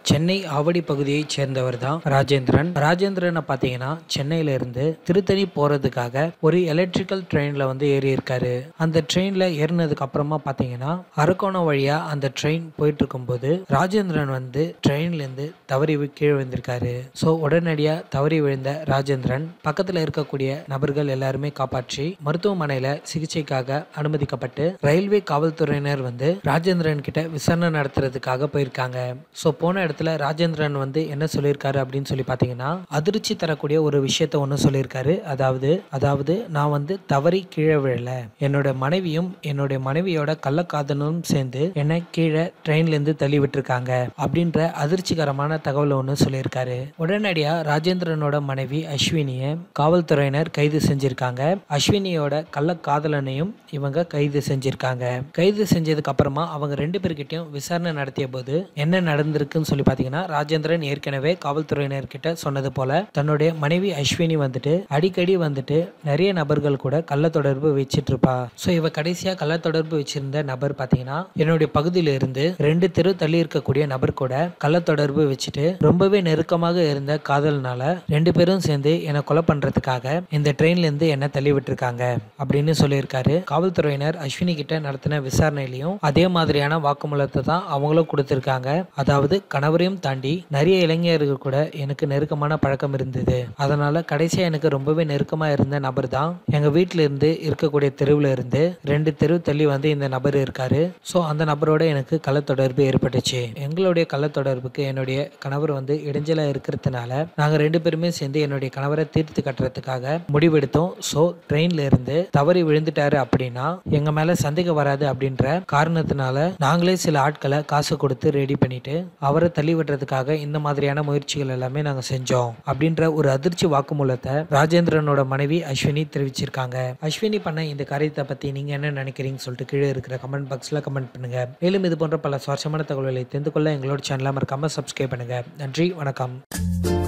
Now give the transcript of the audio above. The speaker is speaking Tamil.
சென்னை ஆவடி பகுதியைச் சேர்ந்தவர் தான் ராஜேந்திரன் ராஜேந்திரனை பார்த்தீங்கன்னா சென்னையில இருந்து திருத்தணி போறதுக்காக ஒரு எலக்ட்ரிக்கல் ட்ரெயின்ல வந்து ஏறி இருக்காரு அந்த ட்ரெயின்ல ஏறினதுக்கு அப்புறமா பார்த்தீங்கன்னா அரக்கோணம் வழியா அந்த ட்ரெயின் போயிட்டு இருக்கும்போது ராஜேந்திரன் வந்து ட்ரெயின்ல இருந்து தவறி வி- கீழே விழுந்திருக்காரு ஸோ உடனடியா தவறி விழுந்த ராஜேந்திரன் பக்கத்துல இருக்கக்கூடிய நபர்கள் எல்லாருமே காப்பாற்றி மருத்துவமனையில சிகிச்சைக்காக அனுமதிக்கப்பட்டு ரயில்வே காவல்துறையினர் வந்து ராஜேந்திரன் கிட்ட விசாரணை நடத்துறதுக்காக போயிருக்காங்க ஸோ போன இடத்துல ராஜேந்திரன் வந்து என்ன சொல்லியிருக்காரு அப்படின்னு சொல்லி பார்த்தீங்கன்னா அதிர்ச்சி தரக்கூடிய ஒரு விஷயத்த ஒன்று சொல்லியிருக்காரு அதாவது அதாவது நான் வந்து தவறி கீழே விழல என்னோட மனைவியும் என்னுடைய மனைவியோட கள்ளக்காதலும் சேர்ந்து என்னை கீழே ட்ரெயின்ல இருந்து தள்ளி விட்டுருக்காங்க அப்படின்ற அதிர்ச்சிகரமான தகவல் ஒன்று சொல்லியிருக்காரு உடனடியா ராஜேந்திரனோட மனைவி அஸ்வினியை காவல்துறையினர் கைது செஞ்சிருக்காங்க அஸ்வினியோட கள்ளக்காதலனையும் இவங்க கைது செஞ்சிருக்காங்க கைது செஞ்சதுக்கு அப்புறமா அவங்க ரெண்டு பேர்கிட்டயும் விசாரணை நடத்திய போது என்ன நடந்திருக்குன்னு சொல்லி பார்த்தீங்கன்னா ராஜேந்திரன் ஏற்கனவே காவல்துறையினர்கிட்ட சொன்னது போல தன்னுடைய மனைவி அஸ்வினி வந்துட்டு அடிக்கடி வந்துட்டு நிறைய நபர்கள் கூட கள்ள தொடர்பு வச்சிட்டு இருப்பா ஸோ இவ கடைசியா கள்ள தொடர்பு வச்சிருந்த நபர் பார்த்தீங்கன்னா என்னுடைய பகுதியில இருந்து ரெண்டு தெரு தள்ளி இருக்கக்கூடிய நபர் கூட கள்ள தொடர்பு வச்சுட்டு ரொம்பவே நெருக்கமாக இருந்த காதல்னால ரெண்டு பேரும் சேர்ந்து என்னை கொலை பண்றதுக்காக இந்த ட்ரெயின்ல இருந்து என்ன தள்ளி விட்டுருக்காங்க அப்படின்னு சொல்லியிருக்காரு காவல்துறையினர் அஸ்வினி கிட்ட நடத்தின விசாரணையிலையும் அதே மாதிரியான வாக்குமூலத்தை தான் அவங்களும் கொடுத்திருக்காங்க அதாவது கணவரையும் தாண்டி நிறைய இளைஞர்கள் கூட எனக்கு நெருக்கமான பழக்கம் இருந்தது அதனால கடைசியா எனக்கு ரொம்பவே நெருக்கமா இருந்த நபர் தான் எங்க வீட்ல இருந்து இருக்கக்கூடிய தெருவுல இருந்து ரெண்டு தெரு தள்ளி வந்து இந்த நபர் இருக்காரு ஸோ அந்த நபரோட எனக்கு கள்ள தொடர்பு ஏற்பட்டுச்சு எங்களுடைய கள்ள தொடர்புக்கு என்னுடைய கணவர் வந்து இடைஞ்சலா இருக்கிறதுனால நாங்க ரெண்டு பேருமே சேர்ந்து என்னுடைய கணவரை தீர்த்து கட்டுறதுக்காக முடிவெடுத்தோம் ஸோ ட்ரெயின்ல இருந்து தவறி விழுந்துட்டாரு அப்படின்னா எங்க மேல சந்தேகம் வராது அப்படின்ற காரணத்தினால நாங்களே சில ஆட்களை காசு கொடுத்து ரெடி பண்ணிட்டு அவரை தள்ளி விடுறதுக்காக இந்த மாதிரியான முயற்சிகள் எல்லாமே நாங்க செஞ்சோம் அப்படின்ற ஒரு அதிர்ச்சி வாக்குமூலத்தை ராஜேந்திரனோட மனைவி அஸ்வினி தெரிவிச்சிருக்காங்க அஸ்வினி பண்ண இந்த காரியத்தை பத்தி நீங்க என்ன நினைக்கிறீங்கன்னு சொல்லிட்டு கீழே இருக்கிற கமெண்ட் பாக்ஸ்ல கமெண்ட் பண்ணுங்க மேலும் இது போன்ற பல சுவாரஸ்யமான தகவல்களை தெரிந்து கொள்ள எங்களோட சேனலை மறக்காம சப்ஸ்கிரைப் பண்ணுங்க நன்றி வணக்கம்